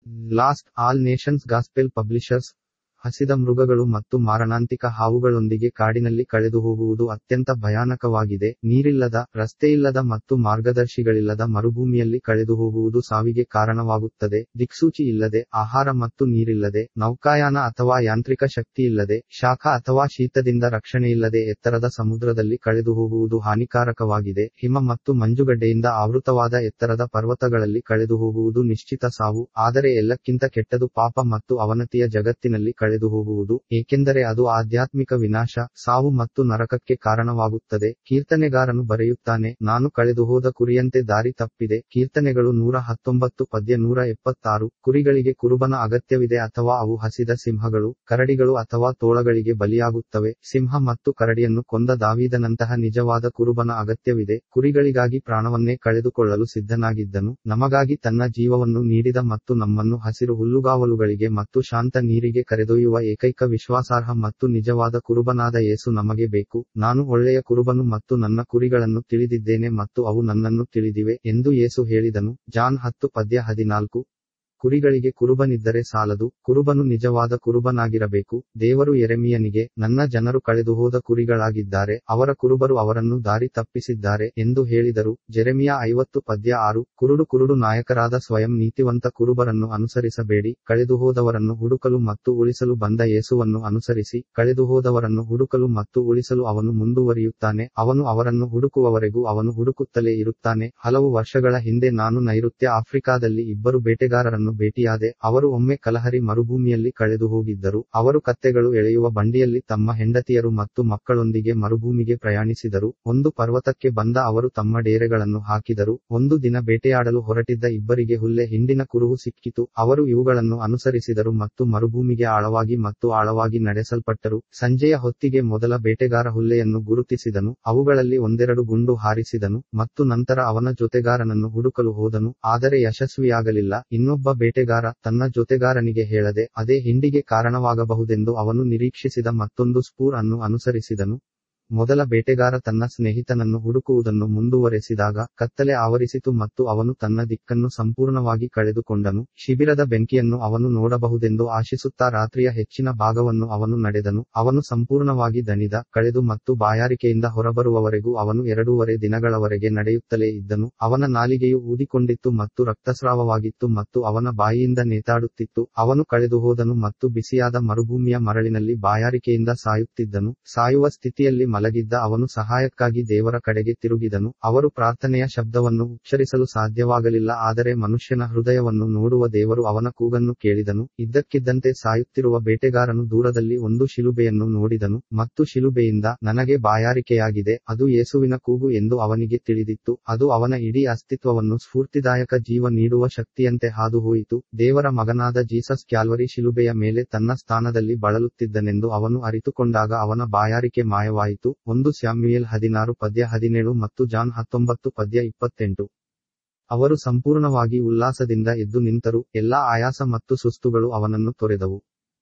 last all nations gospel publishers ಹಸಿದ ಮೃಗಗಳು ಮತ್ತು ಮಾರಣಾಂತಿಕ ಹಾವುಗಳೊಂದಿಗೆ ಕಾಡಿನಲ್ಲಿ ಕಳೆದುಹೋಗುವುದು ಅತ್ಯಂತ ಭಯಾನಕವಾಗಿದೆ ನೀರಿಲ್ಲದ ರಸ್ತೆಯಿಲ್ಲದ ಮತ್ತು ಮಾರ್ಗದರ್ಶಿಗಳಿಲ್ಲದ ಮರುಭೂಮಿಯಲ್ಲಿ ಕಳೆದುಹೋಗುವುದು ಸಾವಿಗೆ ಕಾರಣವಾಗುತ್ತದೆ ದಿಕ್ಸೂಚಿ ಇಲ್ಲದೆ ಆಹಾರ ಮತ್ತು ನೀರಿಲ್ಲದೆ ನೌಕಾಯಾನ ಅಥವಾ ಯಾಂತ್ರಿಕ ಶಕ್ತಿಯಿಲ್ಲದೆ ಶಾಖ ಅಥವಾ ಶೀತದಿಂದ ರಕ್ಷಣೆಯಿಲ್ಲದೆ ಎತ್ತರದ ಸಮುದ್ರದಲ್ಲಿ ಕಳೆದುಹೋಗುವುದು ಹಾನಿಕಾರಕವಾಗಿದೆ ಹಿಮ ಮತ್ತು ಮಂಜುಗಡ್ಡೆಯಿಂದ ಆವೃತವಾದ ಎತ್ತರದ ಪರ್ವತಗಳಲ್ಲಿ ಕಳೆದುಹೋಗುವುದು ನಿಶ್ಚಿತ ಸಾವು ಆದರೆ ಎಲ್ಲಕ್ಕಿಂತ ಕೆಟ್ಟದು ಪಾಪ ಮತ್ತು ಅವನತಿಯ ಜಗತ್ತಿನಲ್ಲಿ ಕಳೆದುಹೋಗುವುದು ಏಕೆಂದರೆ ಅದು ಆಧ್ಯಾತ್ಮಿಕ ವಿನಾಶ ಸಾವು ಮತ್ತು ನರಕಕ್ಕೆ ಕಾರಣವಾಗುತ್ತದೆ ಕೀರ್ತನೆಗಾರನು ಬರೆಯುತ್ತಾನೆ ನಾನು ಕಳೆದುಹೋದ ಕುರಿಯಂತೆ ದಾರಿ ತಪ್ಪಿದೆ ಕೀರ್ತನೆಗಳು ನೂರ ಹತ್ತೊಂಬತ್ತು ಪದ್ಯ ನೂರ ಎಪ್ಪತ್ತಾರು ಕುರಿಗಳಿಗೆ ಕುರುಬನ ಅಗತ್ಯವಿದೆ ಅಥವಾ ಅವು ಹಸಿದ ಸಿಂಹಗಳು ಕರಡಿಗಳು ಅಥವಾ ತೋಳಗಳಿಗೆ ಬಲಿಯಾಗುತ್ತವೆ ಸಿಂಹ ಮತ್ತು ಕರಡಿಯನ್ನು ಕೊಂದ ದಾವೀದನಂತಹ ನಿಜವಾದ ಕುರುಬನ ಅಗತ್ಯವಿದೆ ಕುರಿಗಳಿಗಾಗಿ ಪ್ರಾಣವನ್ನೇ ಕಳೆದುಕೊಳ್ಳಲು ಸಿದ್ಧನಾಗಿದ್ದನು ನಮಗಾಗಿ ತನ್ನ ಜೀವವನ್ನು ನೀಡಿದ ಮತ್ತು ನಮ್ಮನ್ನು ಹಸಿರು ಹುಲ್ಲುಗಾವಲುಗಳಿಗೆ ಮತ್ತು ಶಾಂತ ನೀರಿಗೆ ಕರೆದೊಯ್ಯುವ ಏಕೈಕ ವಿಶ್ವಾಸಾರ್ಹ ಮತ್ತು ನಿಜವಾದ ಕುರುಬನಾದ ಯೇಸು ನಮಗೆ ಬೇಕು ನಾನು ಒಳ್ಳೆಯ ಕುರುಬನು ಮತ್ತು ನನ್ನ ಕುರಿಗಳನ್ನು ತಿಳಿದಿದ್ದೇನೆ ಮತ್ತು ಅವು ನನ್ನನ್ನು ತಿಳಿದಿವೆ ಎಂದು ಯೇಸು ಹೇಳಿದನು ಜಾನ್ ಹತ್ತು ಪದ್ಯ ಹದಿನಾಲ್ಕು ಕುರಿಗಳಿಗೆ ಕುರುಬನಿದ್ದರೆ ಸಾಲದು ಕುರುಬನು ನಿಜವಾದ ಕುರುಬನಾಗಿರಬೇಕು ದೇವರು ಎರೆಮಿಯನಿಗೆ ನನ್ನ ಜನರು ಕಳೆದುಹೋದ ಕುರಿಗಳಾಗಿದ್ದಾರೆ ಅವರ ಕುರುಬರು ಅವರನ್ನು ದಾರಿ ತಪ್ಪಿಸಿದ್ದಾರೆ ಎಂದು ಹೇಳಿದರು ಜೆರೆಮಿಯ ಐವತ್ತು ಪದ್ಯ ಆರು ಕುರುಡು ಕುರುಡು ನಾಯಕರಾದ ಸ್ವಯಂ ನೀತಿವಂತ ಕುರುಬರನ್ನು ಅನುಸರಿಸಬೇಡಿ ಕಳೆದುಹೋದವರನ್ನು ಹುಡುಕಲು ಮತ್ತು ಉಳಿಸಲು ಬಂದ ಯೇಸುವನ್ನು ಅನುಸರಿಸಿ ಕಳೆದುಹೋದವರನ್ನು ಹುಡುಕಲು ಮತ್ತು ಉಳಿಸಲು ಅವನು ಮುಂದುವರಿಯುತ್ತಾನೆ ಅವನು ಅವರನ್ನು ಹುಡುಕುವವರೆಗೂ ಅವನು ಹುಡುಕುತ್ತಲೇ ಇರುತ್ತಾನೆ ಹಲವು ವರ್ಷಗಳ ಹಿಂದೆ ನಾನು ನೈಋತ್ಯ ಆಫ್ರಿಕಾದಲ್ಲಿ ಇಬ್ಬರು ಬೇಟೆಗಾರರನ್ನು ಭೇಟಿಯಾದೆ ಅವರು ಒಮ್ಮೆ ಕಲಹರಿ ಮರುಭೂಮಿಯಲ್ಲಿ ಕಳೆದು ಹೋಗಿದ್ದರು ಅವರು ಕತ್ತೆಗಳು ಎಳೆಯುವ ಬಂಡಿಯಲ್ಲಿ ತಮ್ಮ ಹೆಂಡತಿಯರು ಮತ್ತು ಮಕ್ಕಳೊಂದಿಗೆ ಮರುಭೂಮಿಗೆ ಪ್ರಯಾಣಿಸಿದರು ಒಂದು ಪರ್ವತಕ್ಕೆ ಬಂದ ಅವರು ತಮ್ಮ ಡೇರೆಗಳನ್ನು ಹಾಕಿದರು ಒಂದು ದಿನ ಬೇಟೆಯಾಡಲು ಹೊರಟಿದ್ದ ಇಬ್ಬರಿಗೆ ಹುಲ್ಲೆ ಹಿಂಡಿನ ಕುರುಹು ಸಿಕ್ಕಿತು ಅವರು ಇವುಗಳನ್ನು ಅನುಸರಿಸಿದರು ಮತ್ತು ಮರುಭೂಮಿಗೆ ಆಳವಾಗಿ ಮತ್ತು ಆಳವಾಗಿ ನಡೆಸಲ್ಪಟ್ಟರು ಸಂಜೆಯ ಹೊತ್ತಿಗೆ ಮೊದಲ ಬೇಟೆಗಾರ ಹುಲ್ಲೆಯನ್ನು ಗುರುತಿಸಿದನು ಅವುಗಳಲ್ಲಿ ಒಂದೆರಡು ಗುಂಡು ಹಾರಿಸಿದನು ಮತ್ತು ನಂತರ ಅವನ ಜೊತೆಗಾರನನ್ನು ಹುಡುಕಲು ಹೋದನು ಆದರೆ ಯಶಸ್ವಿಯಾಗಲಿಲ್ಲ ಇನ್ನೊಬ್ಬ ಬೇಟೆಗಾರ ತನ್ನ ಜೊತೆಗಾರನಿಗೆ ಹೇಳದೆ ಅದೇ ಹಿಂಡಿಗೆ ಕಾರಣವಾಗಬಹುದೆಂದು ಅವನು ನಿರೀಕ್ಷಿಸಿದ ಮತ್ತೊಂದು ಸ್ಪೂರ್ ಅನ್ನು ಅನುಸರಿಸಿದನು ಮೊದಲ ಬೇಟೆಗಾರ ತನ್ನ ಸ್ನೇಹಿತನನ್ನು ಹುಡುಕುವುದನ್ನು ಮುಂದುವರೆಸಿದಾಗ ಕತ್ತಲೆ ಆವರಿಸಿತು ಮತ್ತು ಅವನು ತನ್ನ ದಿಕ್ಕನ್ನು ಸಂಪೂರ್ಣವಾಗಿ ಕಳೆದುಕೊಂಡನು ಶಿಬಿರದ ಬೆಂಕಿಯನ್ನು ಅವನು ನೋಡಬಹುದೆಂದು ಆಶಿಸುತ್ತಾ ರಾತ್ರಿಯ ಹೆಚ್ಚಿನ ಭಾಗವನ್ನು ಅವನು ನಡೆದನು ಅವನು ಸಂಪೂರ್ಣವಾಗಿ ದಣಿದ ಕಳೆದು ಮತ್ತು ಬಾಯಾರಿಕೆಯಿಂದ ಹೊರಬರುವವರೆಗೂ ಅವನು ಎರಡೂವರೆ ದಿನಗಳವರೆಗೆ ನಡೆಯುತ್ತಲೇ ಇದ್ದನು ಅವನ ನಾಲಿಗೆಯು ಊದಿಕೊಂಡಿತ್ತು ಮತ್ತು ರಕ್ತಸ್ರಾವವಾಗಿತ್ತು ಮತ್ತು ಅವನ ಬಾಯಿಯಿಂದ ನೇತಾಡುತ್ತಿತ್ತು ಅವನು ಕಳೆದುಹೋದನು ಮತ್ತು ಬಿಸಿಯಾದ ಮರುಭೂಮಿಯ ಮರಳಿನಲ್ಲಿ ಬಾಯಾರಿಕೆಯಿಂದ ಸಾಯುತ್ತಿದ್ದನು ಸಾಯುವ ಸ್ಥಿತಿಯಲ್ಲಿ ಮಲಗಿದ್ದ ಅವನು ಸಹಾಯಕ್ಕಾಗಿ ದೇವರ ಕಡೆಗೆ ತಿರುಗಿದನು ಅವರು ಪ್ರಾರ್ಥನೆಯ ಶಬ್ದವನ್ನು ಉಚ್ಚರಿಸಲು ಸಾಧ್ಯವಾಗಲಿಲ್ಲ ಆದರೆ ಮನುಷ್ಯನ ಹೃದಯವನ್ನು ನೋಡುವ ದೇವರು ಅವನ ಕೂಗನ್ನು ಕೇಳಿದನು ಇದ್ದಕ್ಕಿದ್ದಂತೆ ಸಾಯುತ್ತಿರುವ ಬೇಟೆಗಾರನು ದೂರದಲ್ಲಿ ಒಂದು ಶಿಲುಬೆಯನ್ನು ನೋಡಿದನು ಮತ್ತು ಶಿಲುಬೆಯಿಂದ ನನಗೆ ಬಾಯಾರಿಕೆಯಾಗಿದೆ ಅದು ಯೇಸುವಿನ ಕೂಗು ಎಂದು ಅವನಿಗೆ ತಿಳಿದಿತ್ತು ಅದು ಅವನ ಇಡೀ ಅಸ್ತಿತ್ವವನ್ನು ಸ್ಫೂರ್ತಿದಾಯಕ ಜೀವ ನೀಡುವ ಶಕ್ತಿಯಂತೆ ಹಾದುಹೋಯಿತು ದೇವರ ಮಗನಾದ ಜೀಸಸ್ ಕ್ಯಾಲ್ವರಿ ಶಿಲುಬೆಯ ಮೇಲೆ ತನ್ನ ಸ್ಥಾನದಲ್ಲಿ ಬಳಲುತ್ತಿದ್ದನೆಂದು ಅವನು ಅರಿತುಕೊಂಡಾಗ ಅವನ ಬಾಯಾರಿಕೆ ಮಾಯವಾಯಿತು ಒಂದು ಸ್ಯಾಮ್ಯುಯಲ್ ಹದಿನಾರು ಪದ್ಯ ಹದಿನೇಳು ಮತ್ತು ಜಾನ್ ಹತ್ತೊಂಬತ್ತು ಪದ್ಯ ಇಪ್ಪತ್ತೆಂಟು ಅವರು ಸಂಪೂರ್ಣವಾಗಿ ಉಲ್ಲಾಸದಿಂದ ಎದ್ದು ನಿಂತರು ಎಲ್ಲಾ ಆಯಾಸ ಮತ್ತು ಸುಸ್ತುಗಳು ಅವನನ್ನು ತೊರೆದವು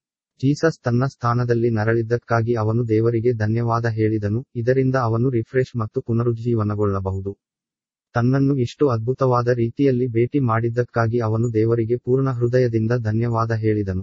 ಜೀಸಸ್ ತನ್ನ ಸ್ಥಾನದಲ್ಲಿ ನರಳಿದ್ದಕ್ಕಾಗಿ ಅವನು ದೇವರಿಗೆ ಧನ್ಯವಾದ ಹೇಳಿದನು ಇದರಿಂದ ಅವನು ರಿಫ್ರೆಶ್ ಮತ್ತು ಪುನರುಜ್ಜೀವನಗೊಳ್ಳಬಹುದು ತನ್ನನ್ನು ಇಷ್ಟು ಅದ್ಭುತವಾದ ರೀತಿಯಲ್ಲಿ ಭೇಟಿ ಮಾಡಿದ್ದಕ್ಕಾಗಿ ಅವನು ದೇವರಿಗೆ ಪೂರ್ಣ ಹೃದಯದಿಂದ ಧನ್ಯವಾದ ಹೇಳಿದನು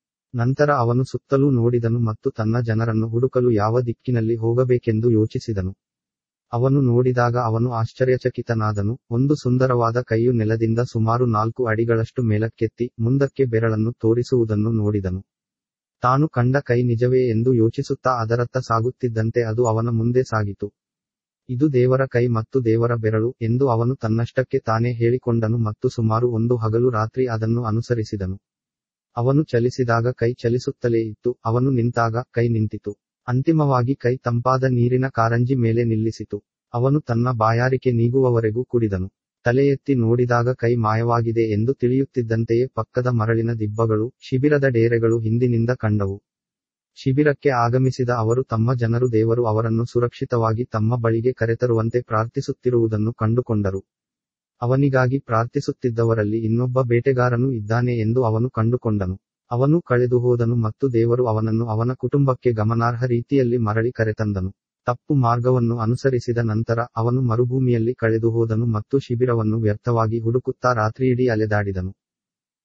ನಂತರ ಅವನು ಸುತ್ತಲೂ ನೋಡಿದನು ಮತ್ತು ತನ್ನ ಜನರನ್ನು ಹುಡುಕಲು ಯಾವ ದಿಕ್ಕಿನಲ್ಲಿ ಹೋಗಬೇಕೆಂದು ಯೋಚಿಸಿದನು ಅವನು ನೋಡಿದಾಗ ಅವನು ಆಶ್ಚರ್ಯಚಕಿತನಾದನು ಒಂದು ಸುಂದರವಾದ ಕೈಯು ನೆಲದಿಂದ ಸುಮಾರು ನಾಲ್ಕು ಅಡಿಗಳಷ್ಟು ಮೇಲಕ್ಕೆತ್ತಿ ಮುಂದಕ್ಕೆ ಬೆರಳನ್ನು ತೋರಿಸುವುದನ್ನು ನೋಡಿದನು ತಾನು ಕಂಡ ಕೈ ನಿಜವೇ ಎಂದು ಯೋಚಿಸುತ್ತಾ ಅದರತ್ತ ಸಾಗುತ್ತಿದ್ದಂತೆ ಅದು ಅವನ ಮುಂದೆ ಸಾಗಿತು ಇದು ದೇವರ ಕೈ ಮತ್ತು ದೇವರ ಬೆರಳು ಎಂದು ಅವನು ತನ್ನಷ್ಟಕ್ಕೆ ತಾನೇ ಹೇಳಿಕೊಂಡನು ಮತ್ತು ಸುಮಾರು ಒಂದು ಹಗಲು ರಾತ್ರಿ ಅದನ್ನು ಅನುಸರಿಸಿದನು ಅವನು ಚಲಿಸಿದಾಗ ಕೈ ಚಲಿಸುತ್ತಲೇ ಇತ್ತು ಅವನು ನಿಂತಾಗ ಕೈ ನಿಂತಿತು ಅಂತಿಮವಾಗಿ ಕೈ ತಂಪಾದ ನೀರಿನ ಕಾರಂಜಿ ಮೇಲೆ ನಿಲ್ಲಿಸಿತು ಅವನು ತನ್ನ ಬಾಯಾರಿಕೆ ನೀಗುವವರೆಗೂ ಕುಡಿದನು ತಲೆ ಎತ್ತಿ ನೋಡಿದಾಗ ಕೈ ಮಾಯವಾಗಿದೆ ಎಂದು ತಿಳಿಯುತ್ತಿದ್ದಂತೆಯೇ ಪಕ್ಕದ ಮರಳಿನ ದಿಬ್ಬಗಳು ಶಿಬಿರದ ಡೇರೆಗಳು ಹಿಂದಿನಿಂದ ಕಂಡವು ಶಿಬಿರಕ್ಕೆ ಆಗಮಿಸಿದ ಅವರು ತಮ್ಮ ಜನರು ದೇವರು ಅವರನ್ನು ಸುರಕ್ಷಿತವಾಗಿ ತಮ್ಮ ಬಳಿಗೆ ಕರೆತರುವಂತೆ ಪ್ರಾರ್ಥಿಸುತ್ತಿರುವುದನ್ನು ಕಂಡುಕೊಂಡರು ಅವನಿಗಾಗಿ ಪ್ರಾರ್ಥಿಸುತ್ತಿದ್ದವರಲ್ಲಿ ಇನ್ನೊಬ್ಬ ಬೇಟೆಗಾರನೂ ಇದ್ದಾನೆ ಎಂದು ಅವನು ಕಂಡುಕೊಂಡನು ಅವನು ಕಳೆದುಹೋದನು ಮತ್ತು ದೇವರು ಅವನನ್ನು ಅವನ ಕುಟುಂಬಕ್ಕೆ ಗಮನಾರ್ಹ ರೀತಿಯಲ್ಲಿ ಮರಳಿ ಕರೆತಂದನು ತಪ್ಪು ಮಾರ್ಗವನ್ನು ಅನುಸರಿಸಿದ ನಂತರ ಅವನು ಮರುಭೂಮಿಯಲ್ಲಿ ಕಳೆದುಹೋದನು ಮತ್ತು ಶಿಬಿರವನ್ನು ವ್ಯರ್ಥವಾಗಿ ಹುಡುಕುತ್ತಾ ರಾತ್ರಿಯಿಡೀ ಅಲೆದಾಡಿದನು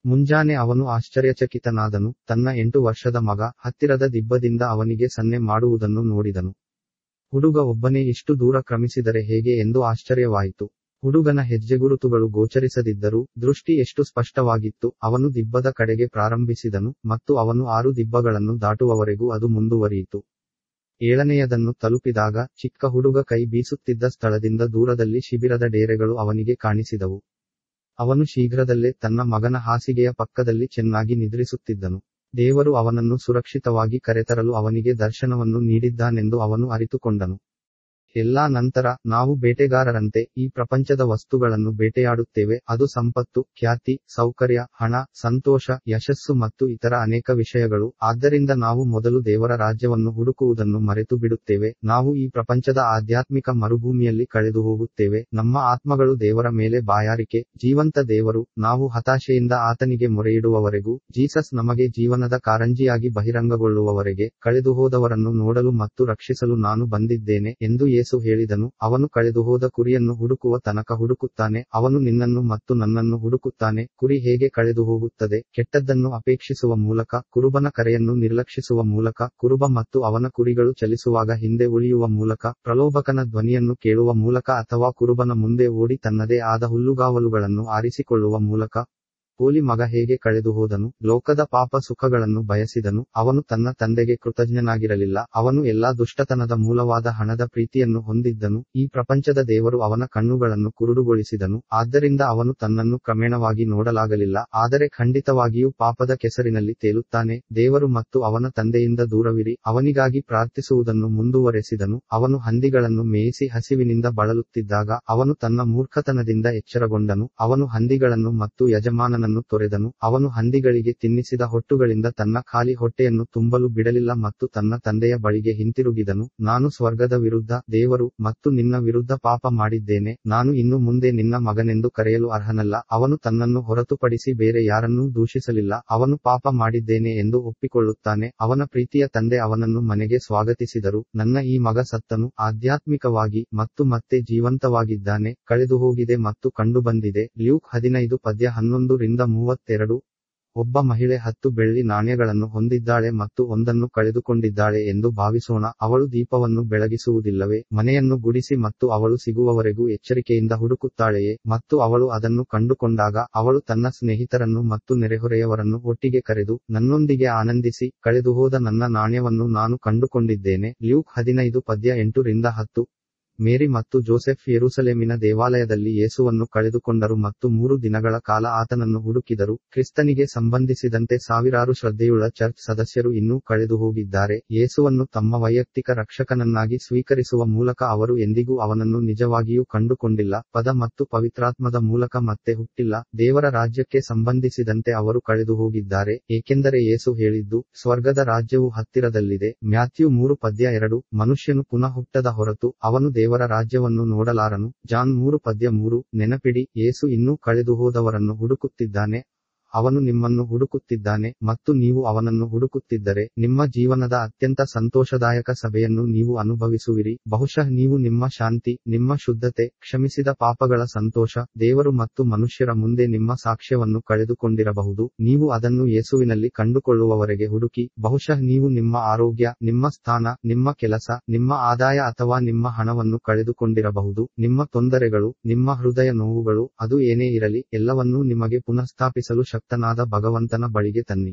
ಮುಂಜಾನೆ ಅವನು ಆಶ್ಚರ್ಯಚಕಿತನಾದನು ತನ್ನ ಎಂಟು ವರ್ಷದ ಮಗ ಹತ್ತಿರದ ದಿಬ್ಬದಿಂದ ಅವನಿಗೆ ಸನ್ನೆ ಮಾಡುವುದನ್ನು ನೋಡಿದನು ಹುಡುಗ ಒಬ್ಬನೇ ಇಷ್ಟು ದೂರ ಕ್ರಮಿಸಿದರೆ ಹೇಗೆ ಎಂದು ಆಶ್ಚರ್ಯವಾಯಿತು ಹುಡುಗನ ಹೆಜ್ಜೆಗುರುತುಗಳು ಗೋಚರಿಸದಿದ್ದರೂ ದೃಷ್ಟಿ ಎಷ್ಟು ಸ್ಪಷ್ಟವಾಗಿತ್ತು ಅವನು ದಿಬ್ಬದ ಕಡೆಗೆ ಪ್ರಾರಂಭಿಸಿದನು ಮತ್ತು ಅವನು ಆರು ದಿಬ್ಬಗಳನ್ನು ದಾಟುವವರೆಗೂ ಅದು ಮುಂದುವರಿಯಿತು ಏಳನೆಯದನ್ನು ತಲುಪಿದಾಗ ಚಿಕ್ಕ ಹುಡುಗ ಕೈ ಬೀಸುತ್ತಿದ್ದ ಸ್ಥಳದಿಂದ ದೂರದಲ್ಲಿ ಶಿಬಿರದ ಡೇರೆಗಳು ಅವನಿಗೆ ಕಾಣಿಸಿದವು ಅವನು ಶೀಘ್ರದಲ್ಲೇ ತನ್ನ ಮಗನ ಹಾಸಿಗೆಯ ಪಕ್ಕದಲ್ಲಿ ಚೆನ್ನಾಗಿ ನಿದ್ರಿಸುತ್ತಿದ್ದನು ದೇವರು ಅವನನ್ನು ಸುರಕ್ಷಿತವಾಗಿ ಕರೆತರಲು ಅವನಿಗೆ ದರ್ಶನವನ್ನು ನೀಡಿದ್ದಾನೆಂದು ಅವನು ಅರಿತುಕೊಂಡನು ಎಲ್ಲಾ ನಂತರ ನಾವು ಬೇಟೆಗಾರರಂತೆ ಈ ಪ್ರಪಂಚದ ವಸ್ತುಗಳನ್ನು ಬೇಟೆಯಾಡುತ್ತೇವೆ ಅದು ಸಂಪತ್ತು ಖ್ಯಾತಿ ಸೌಕರ್ಯ ಹಣ ಸಂತೋಷ ಯಶಸ್ಸು ಮತ್ತು ಇತರ ಅನೇಕ ವಿಷಯಗಳು ಆದ್ದರಿಂದ ನಾವು ಮೊದಲು ದೇವರ ರಾಜ್ಯವನ್ನು ಹುಡುಕುವುದನ್ನು ಮರೆತು ಬಿಡುತ್ತೇವೆ ನಾವು ಈ ಪ್ರಪಂಚದ ಆಧ್ಯಾತ್ಮಿಕ ಮರುಭೂಮಿಯಲ್ಲಿ ಕಳೆದು ಹೋಗುತ್ತೇವೆ ನಮ್ಮ ಆತ್ಮಗಳು ದೇವರ ಮೇಲೆ ಬಾಯಾರಿಕೆ ಜೀವಂತ ದೇವರು ನಾವು ಹತಾಶೆಯಿಂದ ಆತನಿಗೆ ಮೊರೆಯಿಡುವವರೆಗೂ ಜೀಸಸ್ ನಮಗೆ ಜೀವನದ ಕಾರಂಜಿಯಾಗಿ ಬಹಿರಂಗಗೊಳ್ಳುವವರೆಗೆ ಕಳೆದು ಹೋದವರನ್ನು ನೋಡಲು ಮತ್ತು ರಕ್ಷಿಸಲು ನಾನು ಬಂದಿದ್ದೇನೆ ಎಂದು ಯೇಸು ಹೇಳಿದನು ಅವನು ಕಳೆದುಹೋದ ಕುರಿಯನ್ನು ಹುಡುಕುವ ತನಕ ಹುಡುಕುತ್ತಾನೆ ಅವನು ನಿನ್ನನ್ನು ಮತ್ತು ನನ್ನನ್ನು ಹುಡುಕುತ್ತಾನೆ ಕುರಿ ಹೇಗೆ ಕಳೆದು ಹೋಗುತ್ತದೆ ಕೆಟ್ಟದ್ದನ್ನು ಅಪೇಕ್ಷಿಸುವ ಮೂಲಕ ಕುರುಬನ ಕರೆಯನ್ನು ನಿರ್ಲಕ್ಷಿಸುವ ಮೂಲಕ ಕುರುಬ ಮತ್ತು ಅವನ ಕುರಿಗಳು ಚಲಿಸುವಾಗ ಹಿಂದೆ ಉಳಿಯುವ ಮೂಲಕ ಪ್ರಲೋಭಕನ ಧ್ವನಿಯನ್ನು ಕೇಳುವ ಮೂಲಕ ಅಥವಾ ಕುರುಬನ ಮುಂದೆ ಓಡಿ ತನ್ನದೇ ಆದ ಹುಲ್ಲುಗಾವಲುಗಳನ್ನು ಆರಿಸಿಕೊಳ್ಳುವ ಮೂಲಕ ಪೋಲಿ ಮಗ ಹೇಗೆ ಕಳೆದು ಹೋದನು ಲೋಕದ ಪಾಪ ಸುಖಗಳನ್ನು ಬಯಸಿದನು ಅವನು ತನ್ನ ತಂದೆಗೆ ಕೃತಜ್ಞನಾಗಿರಲಿಲ್ಲ ಅವನು ಎಲ್ಲಾ ದುಷ್ಟತನದ ಮೂಲವಾದ ಹಣದ ಪ್ರೀತಿಯನ್ನು ಹೊಂದಿದ್ದನು ಈ ಪ್ರಪಂಚದ ದೇವರು ಅವನ ಕಣ್ಣುಗಳನ್ನು ಕುರುಡುಗೊಳಿಸಿದನು ಆದ್ದರಿಂದ ಅವನು ತನ್ನನ್ನು ಕ್ರಮೇಣವಾಗಿ ನೋಡಲಾಗಲಿಲ್ಲ ಆದರೆ ಖಂಡಿತವಾಗಿಯೂ ಪಾಪದ ಕೆಸರಿನಲ್ಲಿ ತೇಲುತ್ತಾನೆ ದೇವರು ಮತ್ತು ಅವನ ತಂದೆಯಿಂದ ದೂರವಿರಿ ಅವನಿಗಾಗಿ ಪ್ರಾರ್ಥಿಸುವುದನ್ನು ಮುಂದುವರೆಸಿದನು ಅವನು ಹಂದಿಗಳನ್ನು ಮೇಯಿಸಿ ಹಸಿವಿನಿಂದ ಬಳಲುತ್ತಿದ್ದಾಗ ಅವನು ತನ್ನ ಮೂರ್ಖತನದಿಂದ ಎಚ್ಚರಗೊಂಡನು ಅವನು ಹಂದಿಗಳನ್ನು ಮತ್ತು ಯಜಮಾನನ ತೊರೆದನು ಅವನು ಹಂದಿಗಳಿಗೆ ತಿನ್ನಿಸಿದ ಹೊಟ್ಟುಗಳಿಂದ ತನ್ನ ಖಾಲಿ ಹೊಟ್ಟೆಯನ್ನು ತುಂಬಲು ಬಿಡಲಿಲ್ಲ ಮತ್ತು ತನ್ನ ತಂದೆಯ ಬಳಿಗೆ ಹಿಂತಿರುಗಿದನು ನಾನು ಸ್ವರ್ಗದ ವಿರುದ್ಧ ದೇವರು ಮತ್ತು ನಿನ್ನ ವಿರುದ್ಧ ಪಾಪ ಮಾಡಿದ್ದೇನೆ ನಾನು ಇನ್ನು ಮುಂದೆ ನಿನ್ನ ಮಗನೆಂದು ಕರೆಯಲು ಅರ್ಹನಲ್ಲ ಅವನು ತನ್ನನ್ನು ಹೊರತುಪಡಿಸಿ ಬೇರೆ ಯಾರನ್ನೂ ದೂಷಿಸಲಿಲ್ಲ ಅವನು ಪಾಪ ಮಾಡಿದ್ದೇನೆ ಎಂದು ಒಪ್ಪಿಕೊಳ್ಳುತ್ತಾನೆ ಅವನ ಪ್ರೀತಿಯ ತಂದೆ ಅವನನ್ನು ಮನೆಗೆ ಸ್ವಾಗತಿಸಿದರು ನನ್ನ ಈ ಮಗ ಸತ್ತನು ಆಧ್ಯಾತ್ಮಿಕವಾಗಿ ಮತ್ತು ಮತ್ತೆ ಜೀವಂತವಾಗಿದ್ದಾನೆ ಕಳೆದುಹೋಗಿದೆ ಮತ್ತು ಕಂಡುಬಂದಿದೆ ಲ್ಯೂಕ್ ಹದಿನೈದು ಪದ್ಯ ಹನ್ನೊಂದು ರಿಂದ ಮೂವತ್ತೆರಡು ಒಬ್ಬ ಮಹಿಳೆ ಹತ್ತು ಬೆಳ್ಳಿ ನಾಣ್ಯಗಳನ್ನು ಹೊಂದಿದ್ದಾಳೆ ಮತ್ತು ಒಂದನ್ನು ಕಳೆದುಕೊಂಡಿದ್ದಾಳೆ ಎಂದು ಭಾವಿಸೋಣ ಅವಳು ದೀಪವನ್ನು ಬೆಳಗಿಸುವುದಿಲ್ಲವೇ ಮನೆಯನ್ನು ಗುಡಿಸಿ ಮತ್ತು ಅವಳು ಸಿಗುವವರೆಗೂ ಎಚ್ಚರಿಕೆಯಿಂದ ಹುಡುಕುತ್ತಾಳೆಯೇ ಮತ್ತು ಅವಳು ಅದನ್ನು ಕಂಡುಕೊಂಡಾಗ ಅವಳು ತನ್ನ ಸ್ನೇಹಿತರನ್ನು ಮತ್ತು ನೆರೆಹೊರೆಯವರನ್ನು ಒಟ್ಟಿಗೆ ಕರೆದು ನನ್ನೊಂದಿಗೆ ಆನಂದಿಸಿ ಕಳೆದುಹೋದ ನನ್ನ ನಾಣ್ಯವನ್ನು ನಾನು ಕಂಡುಕೊಂಡಿದ್ದೇನೆ ಲ್ಯೂಕ್ ಹದಿನೈದು ಪದ್ಯ ಎಂಟು ರಿಂದ ಹತ್ತು ಮೇರಿ ಮತ್ತು ಜೋಸೆಫ್ ಯೆರೂಸಲೇಮಿನ ದೇವಾಲಯದಲ್ಲಿ ಯೇಸುವನ್ನು ಕಳೆದುಕೊಂಡರು ಮತ್ತು ಮೂರು ದಿನಗಳ ಕಾಲ ಆತನನ್ನು ಹುಡುಕಿದರು ಕ್ರಿಸ್ತನಿಗೆ ಸಂಬಂಧಿಸಿದಂತೆ ಸಾವಿರಾರು ಶ್ರದ್ಧೆಯುಳ್ಳ ಚರ್ಚ್ ಸದಸ್ಯರು ಇನ್ನೂ ಕಳೆದು ಹೋಗಿದ್ದಾರೆ ಯೇಸುವನ್ನು ತಮ್ಮ ವೈಯಕ್ತಿಕ ರಕ್ಷಕನನ್ನಾಗಿ ಸ್ವೀಕರಿಸುವ ಮೂಲಕ ಅವರು ಎಂದಿಗೂ ಅವನನ್ನು ನಿಜವಾಗಿಯೂ ಕಂಡುಕೊಂಡಿಲ್ಲ ಪದ ಮತ್ತು ಪವಿತ್ರಾತ್ಮದ ಮೂಲಕ ಮತ್ತೆ ಹುಟ್ಟಿಲ್ಲ ದೇವರ ರಾಜ್ಯಕ್ಕೆ ಸಂಬಂಧಿಸಿದಂತೆ ಅವರು ಕಳೆದು ಹೋಗಿದ್ದಾರೆ ಏಕೆಂದರೆ ಯೇಸು ಹೇಳಿದ್ದು ಸ್ವರ್ಗದ ರಾಜ್ಯವು ಹತ್ತಿರದಲ್ಲಿದೆ ಮ್ಯಾಥ್ಯೂ ಮೂರು ಪದ್ಯ ಎರಡು ಮನುಷ್ಯನು ಪುನಃ ಹುಟ್ಟದ ಹೊರತು ಅವನು ದೇವರ ರಾಜ್ಯವನ್ನು ನೋಡಲಾರನು ಜಾನ್ ಮೂರು ಪದ್ಯ ಮೂರು ನೆನಪಿಡಿ ಯೇಸು ಇನ್ನೂ ಕಳೆದು ಹೋದವರನ್ನು ಹುಡುಕುತ್ತಿದ್ದಾನೆ ಅವನು ನಿಮ್ಮನ್ನು ಹುಡುಕುತ್ತಿದ್ದಾನೆ ಮತ್ತು ನೀವು ಅವನನ್ನು ಹುಡುಕುತ್ತಿದ್ದರೆ ನಿಮ್ಮ ಜೀವನದ ಅತ್ಯಂತ ಸಂತೋಷದಾಯಕ ಸಭೆಯನ್ನು ನೀವು ಅನುಭವಿಸುವಿರಿ ಬಹುಶಃ ನೀವು ನಿಮ್ಮ ಶಾಂತಿ ನಿಮ್ಮ ಶುದ್ಧತೆ ಕ್ಷಮಿಸಿದ ಪಾಪಗಳ ಸಂತೋಷ ದೇವರು ಮತ್ತು ಮನುಷ್ಯರ ಮುಂದೆ ನಿಮ್ಮ ಸಾಕ್ಷ್ಯವನ್ನು ಕಳೆದುಕೊಂಡಿರಬಹುದು ನೀವು ಅದನ್ನು ಯೇಸುವಿನಲ್ಲಿ ಕಂಡುಕೊಳ್ಳುವವರೆಗೆ ಹುಡುಕಿ ಬಹುಶಃ ನೀವು ನಿಮ್ಮ ಆರೋಗ್ಯ ನಿಮ್ಮ ಸ್ಥಾನ ನಿಮ್ಮ ಕೆಲಸ ನಿಮ್ಮ ಆದಾಯ ಅಥವಾ ನಿಮ್ಮ ಹಣವನ್ನು ಕಳೆದುಕೊಂಡಿರಬಹುದು ನಿಮ್ಮ ತೊಂದರೆಗಳು ನಿಮ್ಮ ಹೃದಯ ನೋವುಗಳು ಅದು ಏನೇ ಇರಲಿ ಎಲ್ಲವನ್ನೂ ನಿಮಗೆ ಪುನಃಸ್ಥಾಪಿಸಲು ಶಕ್ತನಾದ ಭಗವಂತನ ಬಳಿಗೆ ತನ್ನಿ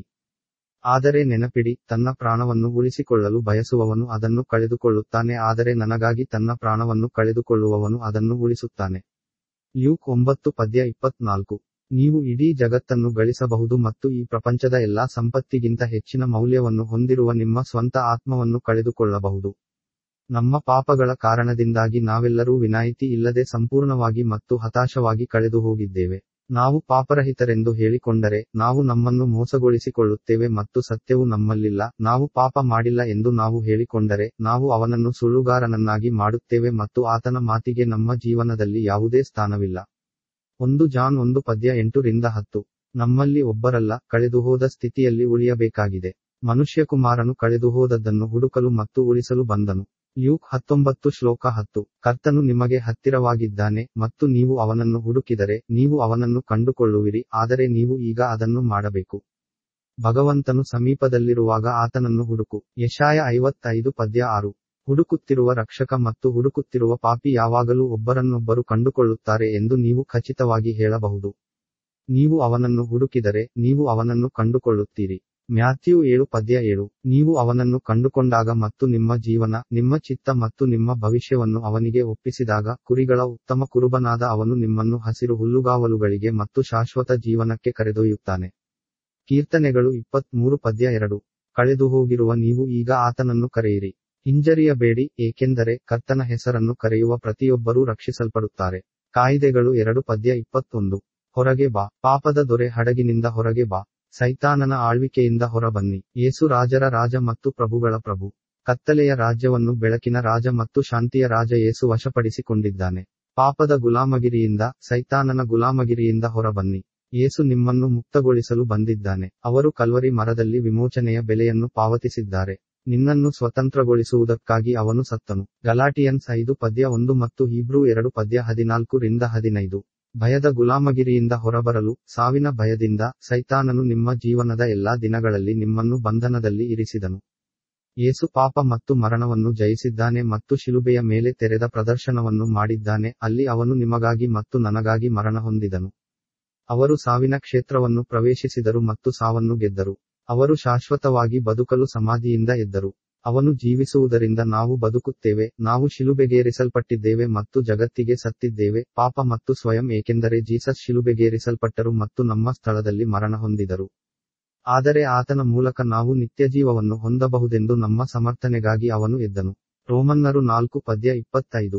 ಆದರೆ ನೆನಪಿಡಿ ತನ್ನ ಪ್ರಾಣವನ್ನು ಉಳಿಸಿಕೊಳ್ಳಲು ಬಯಸುವವನು ಅದನ್ನು ಕಳೆದುಕೊಳ್ಳುತ್ತಾನೆ ಆದರೆ ನನಗಾಗಿ ತನ್ನ ಪ್ರಾಣವನ್ನು ಕಳೆದುಕೊಳ್ಳುವವನು ಅದನ್ನು ಉಳಿಸುತ್ತಾನೆ ಲ್ಯೂಕ್ ಒಂಬತ್ತು ಪದ್ಯ ಇಪ್ಪತ್ನಾಲ್ಕು ನೀವು ಇಡೀ ಜಗತ್ತನ್ನು ಗಳಿಸಬಹುದು ಮತ್ತು ಈ ಪ್ರಪಂಚದ ಎಲ್ಲಾ ಸಂಪತ್ತಿಗಿಂತ ಹೆಚ್ಚಿನ ಮೌಲ್ಯವನ್ನು ಹೊಂದಿರುವ ನಿಮ್ಮ ಸ್ವಂತ ಆತ್ಮವನ್ನು ಕಳೆದುಕೊಳ್ಳಬಹುದು ನಮ್ಮ ಪಾಪಗಳ ಕಾರಣದಿಂದಾಗಿ ನಾವೆಲ್ಲರೂ ವಿನಾಯಿತಿ ಇಲ್ಲದೆ ಸಂಪೂರ್ಣವಾಗಿ ಮತ್ತು ಹತಾಶವಾಗಿ ಕಳೆದು ಹೋಗಿದ್ದೇವೆ ನಾವು ಪಾಪರಹಿತರೆಂದು ಹೇಳಿಕೊಂಡರೆ ನಾವು ನಮ್ಮನ್ನು ಮೋಸಗೊಳಿಸಿಕೊಳ್ಳುತ್ತೇವೆ ಮತ್ತು ಸತ್ಯವು ನಮ್ಮಲ್ಲಿಲ್ಲ ನಾವು ಪಾಪ ಮಾಡಿಲ್ಲ ಎಂದು ನಾವು ಹೇಳಿಕೊಂಡರೆ ನಾವು ಅವನನ್ನು ಸುಳ್ಳುಗಾರನನ್ನಾಗಿ ಮಾಡುತ್ತೇವೆ ಮತ್ತು ಆತನ ಮಾತಿಗೆ ನಮ್ಮ ಜೀವನದಲ್ಲಿ ಯಾವುದೇ ಸ್ಥಾನವಿಲ್ಲ ಒಂದು ಜಾನ್ ಒಂದು ಪದ್ಯ ಎಂಟು ರಿಂದ ಹತ್ತು ನಮ್ಮಲ್ಲಿ ಒಬ್ಬರಲ್ಲ ಕಳೆದುಹೋದ ಸ್ಥಿತಿಯಲ್ಲಿ ಉಳಿಯಬೇಕಾಗಿದೆ ಮನುಷ್ಯಕುಮಾರನು ಕಳೆದುಹೋದದ್ದನ್ನು ಹುಡುಕಲು ಮತ್ತು ಉಳಿಸಲು ಬಂದನು ಲ್ಯೂಕ್ ಹತ್ತೊಂಬತ್ತು ಶ್ಲೋಕ ಹತ್ತು ಕರ್ತನು ನಿಮಗೆ ಹತ್ತಿರವಾಗಿದ್ದಾನೆ ಮತ್ತು ನೀವು ಅವನನ್ನು ಹುಡುಕಿದರೆ ನೀವು ಅವನನ್ನು ಕಂಡುಕೊಳ್ಳುವಿರಿ ಆದರೆ ನೀವು ಈಗ ಅದನ್ನು ಮಾಡಬೇಕು ಭಗವಂತನು ಸಮೀಪದಲ್ಲಿರುವಾಗ ಆತನನ್ನು ಹುಡುಕು ಯಶಾಯ ಐವತ್ತೈದು ಪದ್ಯ ಆರು ಹುಡುಕುತ್ತಿರುವ ರಕ್ಷಕ ಮತ್ತು ಹುಡುಕುತ್ತಿರುವ ಪಾಪಿ ಯಾವಾಗಲೂ ಒಬ್ಬರನ್ನೊಬ್ಬರು ಕಂಡುಕೊಳ್ಳುತ್ತಾರೆ ಎಂದು ನೀವು ಖಚಿತವಾಗಿ ಹೇಳಬಹುದು ನೀವು ಅವನನ್ನು ಹುಡುಕಿದರೆ ನೀವು ಅವನನ್ನು ಕಂಡುಕೊಳ್ಳುತ್ತೀರಿ ಮ್ಯಾಥ್ಯೂ ಏಳು ಪದ್ಯ ಏಳು ನೀವು ಅವನನ್ನು ಕಂಡುಕೊಂಡಾಗ ಮತ್ತು ನಿಮ್ಮ ಜೀವನ ನಿಮ್ಮ ಚಿತ್ತ ಮತ್ತು ನಿಮ್ಮ ಭವಿಷ್ಯವನ್ನು ಅವನಿಗೆ ಒಪ್ಪಿಸಿದಾಗ ಕುರಿಗಳ ಉತ್ತಮ ಕುರುಬನಾದ ಅವನು ನಿಮ್ಮನ್ನು ಹಸಿರು ಹುಲ್ಲುಗಾವಲುಗಳಿಗೆ ಮತ್ತು ಶಾಶ್ವತ ಜೀವನಕ್ಕೆ ಕರೆದೊಯ್ಯುತ್ತಾನೆ ಕೀರ್ತನೆಗಳು ಇಪ್ಪತ್ಮೂರು ಪದ್ಯ ಎರಡು ಕಳೆದುಹೋಗಿರುವ ನೀವು ಈಗ ಆತನನ್ನು ಕರೆಯಿರಿ ಹಿಂಜರಿಯಬೇಡಿ ಏಕೆಂದರೆ ಕರ್ತನ ಹೆಸರನ್ನು ಕರೆಯುವ ಪ್ರತಿಯೊಬ್ಬರೂ ರಕ್ಷಿಸಲ್ಪಡುತ್ತಾರೆ ಕಾಯಿದೆಗಳು ಎರಡು ಪದ್ಯ ಇಪ್ಪತ್ತೊಂದು ಹೊರಗೆ ಬಾ ಪಾಪದ ದೊರೆ ಹಡಗಿನಿಂದ ಹೊರಗೆ ಬಾ ಸೈತಾನನ ಆಳ್ವಿಕೆಯಿಂದ ಹೊರಬನ್ನಿ ಯೇಸು ರಾಜರ ರಾಜ ಮತ್ತು ಪ್ರಭುಗಳ ಪ್ರಭು ಕತ್ತಲೆಯ ರಾಜ್ಯವನ್ನು ಬೆಳಕಿನ ರಾಜ ಮತ್ತು ಶಾಂತಿಯ ರಾಜ ಯೇಸು ವಶಪಡಿಸಿಕೊಂಡಿದ್ದಾನೆ ಪಾಪದ ಗುಲಾಮಗಿರಿಯಿಂದ ಸೈತಾನನ ಗುಲಾಮಗಿರಿಯಿಂದ ಹೊರಬನ್ನಿ ಯೇಸು ನಿಮ್ಮನ್ನು ಮುಕ್ತಗೊಳಿಸಲು ಬಂದಿದ್ದಾನೆ ಅವರು ಕಲ್ವರಿ ಮರದಲ್ಲಿ ವಿಮೋಚನೆಯ ಬೆಲೆಯನ್ನು ಪಾವತಿಸಿದ್ದಾರೆ ನಿನ್ನನ್ನು ಸ್ವತಂತ್ರಗೊಳಿಸುವುದಕ್ಕಾಗಿ ಅವನು ಸತ್ತನು ಗಲಾಟಿಯನ್ಸ್ ಐದು ಪದ್ಯ ಒಂದು ಮತ್ತು ಹೀಬ್ರೂ ಎರಡು ಪದ್ಯ ಹದಿನಾಲ್ಕು ರಿಂದ ಹದಿನೈದು ಭಯದ ಗುಲಾಮಗಿರಿಯಿಂದ ಹೊರಬರಲು ಸಾವಿನ ಭಯದಿಂದ ಸೈತಾನನು ನಿಮ್ಮ ಜೀವನದ ಎಲ್ಲಾ ದಿನಗಳಲ್ಲಿ ನಿಮ್ಮನ್ನು ಬಂಧನದಲ್ಲಿ ಇರಿಸಿದನು ಯೇಸು ಪಾಪ ಮತ್ತು ಮರಣವನ್ನು ಜಯಿಸಿದ್ದಾನೆ ಮತ್ತು ಶಿಲುಬೆಯ ಮೇಲೆ ತೆರೆದ ಪ್ರದರ್ಶನವನ್ನು ಮಾಡಿದ್ದಾನೆ ಅಲ್ಲಿ ಅವನು ನಿಮಗಾಗಿ ಮತ್ತು ನನಗಾಗಿ ಮರಣ ಹೊಂದಿದನು ಅವರು ಸಾವಿನ ಕ್ಷೇತ್ರವನ್ನು ಪ್ರವೇಶಿಸಿದರು ಮತ್ತು ಸಾವನ್ನು ಗೆದ್ದರು ಅವರು ಶಾಶ್ವತವಾಗಿ ಬದುಕಲು ಸಮಾಧಿಯಿಂದ ಎದ್ದರು ಅವನು ಜೀವಿಸುವುದರಿಂದ ನಾವು ಬದುಕುತ್ತೇವೆ ನಾವು ಶಿಲುಬೆಗೇರಿಸಲ್ಪಟ್ಟಿದ್ದೇವೆ ಮತ್ತು ಜಗತ್ತಿಗೆ ಸತ್ತಿದ್ದೇವೆ ಪಾಪ ಮತ್ತು ಸ್ವಯಂ ಏಕೆಂದರೆ ಜೀಸಸ್ ಶಿಲುಬೆಗೇರಿಸಲ್ಪಟ್ಟರು ಮತ್ತು ನಮ್ಮ ಸ್ಥಳದಲ್ಲಿ ಮರಣ ಹೊಂದಿದರು ಆದರೆ ಆತನ ಮೂಲಕ ನಾವು ನಿತ್ಯಜೀವವನ್ನು ಹೊಂದಬಹುದೆಂದು ನಮ್ಮ ಸಮರ್ಥನೆಗಾಗಿ ಅವನು ಎದ್ದನು ರೋಮನ್ನರು ನಾಲ್ಕು ಪದ್ಯ ಇಪ್ಪತ್ತೈದು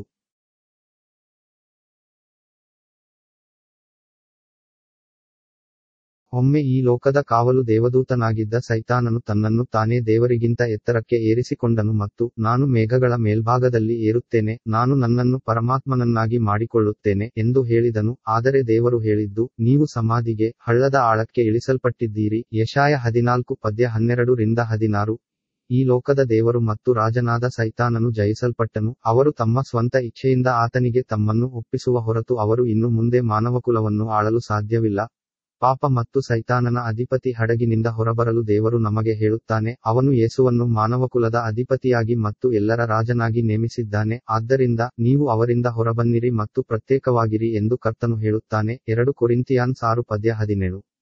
ಒಮ್ಮೆ ಈ ಲೋಕದ ಕಾವಲು ದೇವದೂತನಾಗಿದ್ದ ಸೈತಾನನು ತನ್ನನ್ನು ತಾನೇ ದೇವರಿಗಿಂತ ಎತ್ತರಕ್ಕೆ ಏರಿಸಿಕೊಂಡನು ಮತ್ತು ನಾನು ಮೇಘಗಳ ಮೇಲ್ಭಾಗದಲ್ಲಿ ಏರುತ್ತೇನೆ ನಾನು ನನ್ನನ್ನು ಪರಮಾತ್ಮನನ್ನಾಗಿ ಮಾಡಿಕೊಳ್ಳುತ್ತೇನೆ ಎಂದು ಹೇಳಿದನು ಆದರೆ ದೇವರು ಹೇಳಿದ್ದು ನೀವು ಸಮಾಧಿಗೆ ಹಳ್ಳದ ಆಳಕ್ಕೆ ಇಳಿಸಲ್ಪಟ್ಟಿದ್ದೀರಿ ಯಶಾಯ ಹದಿನಾಲ್ಕು ಪದ್ಯ ಹನ್ನೆರಡು ರಿಂದ ಹದಿನಾರು ಈ ಲೋಕದ ದೇವರು ಮತ್ತು ರಾಜನಾದ ಸೈತಾನನು ಜಯಿಸಲ್ಪಟ್ಟನು ಅವರು ತಮ್ಮ ಸ್ವಂತ ಇಚ್ಛೆಯಿಂದ ಆತನಿಗೆ ತಮ್ಮನ್ನು ಒಪ್ಪಿಸುವ ಹೊರತು ಅವರು ಇನ್ನು ಮುಂದೆ ಮಾನವಕುಲವನ್ನು ಆಳಲು ಸಾಧ್ಯವಿಲ್ಲ ಪಾಪ ಮತ್ತು ಸೈತಾನನ ಅಧಿಪತಿ ಹಡಗಿನಿಂದ ಹೊರಬರಲು ದೇವರು ನಮಗೆ ಹೇಳುತ್ತಾನೆ ಅವನು ಯೇಸುವನ್ನು ಮಾನವಕುಲದ ಅಧಿಪತಿಯಾಗಿ ಮತ್ತು ಎಲ್ಲರ ರಾಜನಾಗಿ ನೇಮಿಸಿದ್ದಾನೆ ಆದ್ದರಿಂದ ನೀವು ಅವರಿಂದ ಹೊರಬನ್ನಿರಿ ಮತ್ತು ಪ್ರತ್ಯೇಕವಾಗಿರಿ ಎಂದು ಕರ್ತನು ಹೇಳುತ್ತಾನೆ ಎರಡು ಕೊರಿಂತಿಯಾನ್ಸ್ ಆರು ಪದ್ಯ ಹದಿನೇಳು